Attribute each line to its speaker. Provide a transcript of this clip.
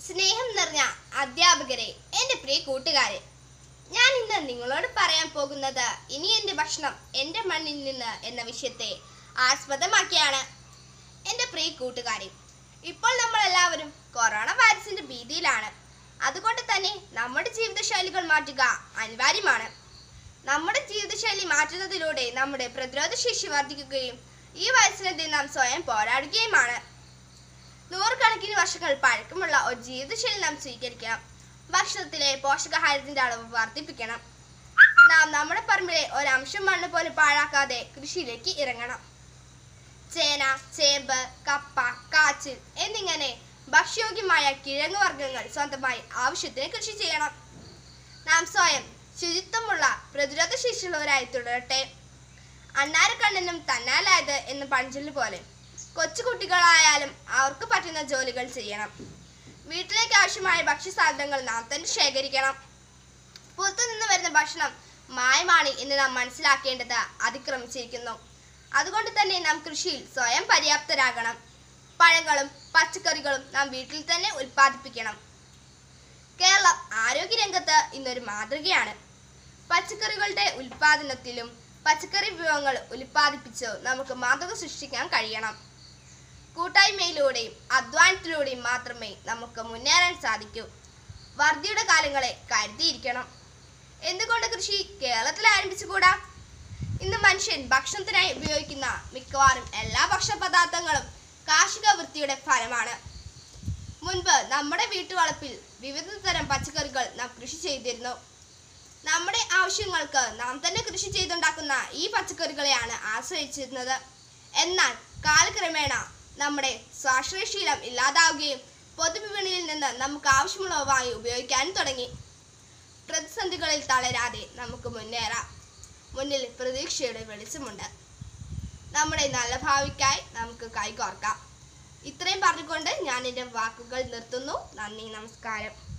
Speaker 1: സ്നേഹം നിറഞ്ഞ അധ്യാപകരെ എൻ്റെ പ്രിയ കൂട്ടുകാരെ ഞാൻ ഇന്ന് നിങ്ങളോട് പറയാൻ പോകുന്നത് ഇനി എൻ്റെ ഭക്ഷണം എൻ്റെ മണ്ണിൽ നിന്ന് എന്ന വിഷയത്തെ ആസ്പദമാക്കിയാണ് എൻ്റെ പ്രിയ കൂട്ടുകാരെ ഇപ്പോൾ നമ്മൾ എല്ലാവരും കൊറോണ വൈറസിന്റെ ഭീതിയിലാണ് അതുകൊണ്ട് തന്നെ നമ്മുടെ ജീവിതശൈലികൾ മാറ്റുക അനിവാര്യമാണ് നമ്മുടെ ജീവിതശൈലി മാറ്റുന്നതിലൂടെ നമ്മുടെ പ്രതിരോധ ശേഷി വർദ്ധിക്കുകയും ഈ വയസ്സിനെതിരെ നാം സ്വയം പോരാടുകയുമാണ് നൂറുകണക്കിന് വർഷങ്ങൾ പഴക്കമുള്ള ഒരു ജീവിതശൈലി നാം സ്വീകരിക്കണം ഭക്ഷണത്തിലെ പോഷകാഹാരത്തിന്റെ അളവ് വർദ്ധിപ്പിക്കണം നാം നമ്മുടെ പറമ്പിലെ ഒരംശം മണ്ണ് പോലും പാഴാക്കാതെ കൃഷിയിലേക്ക് ഇറങ്ങണം ചേന ചേമ്പ് കപ്പ കാച്ചിൽ എന്നിങ്ങനെ ഭക്ഷ്യയോഗ്യമായ കിഴങ്ങ് വർഗ്ഗങ്ങൾ സ്വന്തമായി ആവശ്യത്തിന് കൃഷി ചെയ്യണം നാം സ്വയം ശുചിത്വമുള്ള പ്രതിരോധ ശേഷിയുള്ളവരായി തുടരട്ടെ അണ്ണാരക്കണ്ണനും തന്നാലായത് എന്ന പഴഞ്ചൊല്ല് പോലെ കൊച്ചുകുട്ടികളായാലും അവർക്ക് പറ്റുന്ന ജോലികൾ ചെയ്യണം വീട്ടിലേക്ക് ആവശ്യമായ ഭക്ഷ്യസാധനങ്ങൾ നാം തന്നെ ശേഖരിക്കണം പുറത്തു നിന്ന് വരുന്ന ഭക്ഷണം മായമാണ് എന്ന് നാം മനസ്സിലാക്കേണ്ടത് അതിക്രമിച്ചിരിക്കുന്നു അതുകൊണ്ട് തന്നെ നാം കൃഷിയിൽ സ്വയം പര്യാപ്തരാകണം പഴങ്ങളും പച്ചക്കറികളും നാം വീട്ടിൽ തന്നെ ഉൽപ്പാദിപ്പിക്കണം കേരളം ആരോഗ്യരംഗത്ത് ഇന്നൊരു മാതൃകയാണ് പച്ചക്കറികളുടെ ഉൽപ്പാദനത്തിലും പച്ചക്കറി വിഭവങ്ങൾ ഉൽപ്പാദിപ്പിച്ച് നമുക്ക് മാതൃക സൃഷ്ടിക്കാൻ കഴിയണം കൂട്ടായ്മയിലൂടെയും അധ്വാനത്തിലൂടെയും മാത്രമേ നമുക്ക് മുന്നേറാൻ സാധിക്കൂ വർദ്ധിയുടെ കാലങ്ങളെ കരുതിയിരിക്കണം എന്തുകൊണ്ട് കൃഷി കേരളത്തിൽ ആരംഭിച്ചുകൂടാ ഇന്ന് മനുഷ്യൻ ഭക്ഷണത്തിനായി ഉപയോഗിക്കുന്ന മിക്കവാറും എല്ലാ ഭക്ഷ്യപദാർത്ഥങ്ങളും കാർഷിക വൃത്തിയുടെ ഫലമാണ് മുൻപ് നമ്മുടെ വീട്ടുവളപ്പിൽ വിവിധ തരം പച്ചക്കറികൾ നാം കൃഷി ചെയ്തിരുന്നു നമ്മുടെ ആവശ്യങ്ങൾക്ക് നാം തന്നെ കൃഷി ചെയ്തുണ്ടാക്കുന്ന ഈ പച്ചക്കറികളെയാണ് ആശ്രയിച്ചിരുന്നത് എന്നാൽ കാലക്രമേണ നമ്മുടെ സ്വാശ്രയശീലം ഇല്ലാതാവുകയും പൊതുവിപണിയിൽ നിന്ന് നമുക്ക് ആവശ്യമുള്ളവ വാങ്ങി ഉപയോഗിക്കാനും തുടങ്ങി പ്രതിസന്ധികളിൽ തളരാതെ നമുക്ക് മുന്നേറാം മുന്നിൽ പ്രതീക്ഷയുടെ വെളിച്ചമുണ്ട് നമ്മുടെ നല്ല ഭാവിക്കായി നമുക്ക് കൈകോർക്കാം ഇത്രയും പറഞ്ഞുകൊണ്ട് ഞാൻ എൻ്റെ വാക്കുകൾ നിർത്തുന്നു നന്ദി നമസ്കാരം